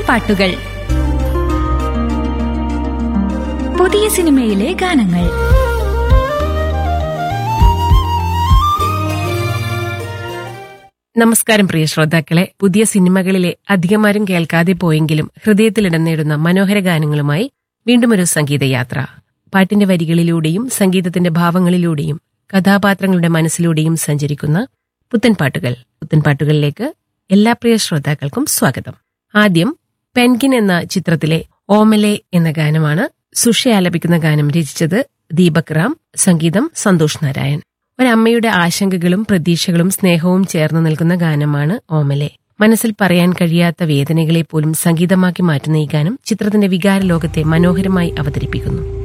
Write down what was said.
പാട്ടുകൾ പുതിയ സിനിമയിലെ ഗാനങ്ങൾ നമസ്കാരം പ്രിയ ശ്രോതാക്കളെ പുതിയ സിനിമകളിലെ അധികമാരും കേൾക്കാതെ പോയെങ്കിലും ഹൃദയത്തിലിടം നേടുന്ന മനോഹര ഗാനങ്ങളുമായി വീണ്ടും ഒരു സംഗീതയാത്ര പാട്ടിന്റെ വരികളിലൂടെയും സംഗീതത്തിന്റെ ഭാവങ്ങളിലൂടെയും കഥാപാത്രങ്ങളുടെ മനസ്സിലൂടെയും സഞ്ചരിക്കുന്ന പുത്തൻ പാട്ടുകൾ പുത്തൻ പാട്ടുകളിലേക്ക് എല്ലാ പ്രിയ ശ്രോതാക്കൾക്കും സ്വാഗതം ആദ്യം പെൻകിൻ എന്ന ചിത്രത്തിലെ ഓമലെ എന്ന ഗാനമാണ് സുഷ ആലപിക്കുന്ന ഗാനം രചിച്ചത് ദീപക് റാം സംഗീതം സന്തോഷ് നാരായൺ ഒരമ്മയുടെ ആശങ്കകളും പ്രതീക്ഷകളും സ്നേഹവും ചേർന്ന് നിൽക്കുന്ന ഗാനമാണ് ഓമലെ മനസ്സിൽ പറയാൻ കഴിയാത്ത വേദനകളെ പോലും സംഗീതമാക്കി മാറ്റുന്ന ഈ ഗാനം ചിത്രത്തിന്റെ വികാര ലോകത്തെ മനോഹരമായി അവതരിപ്പിക്കുന്നു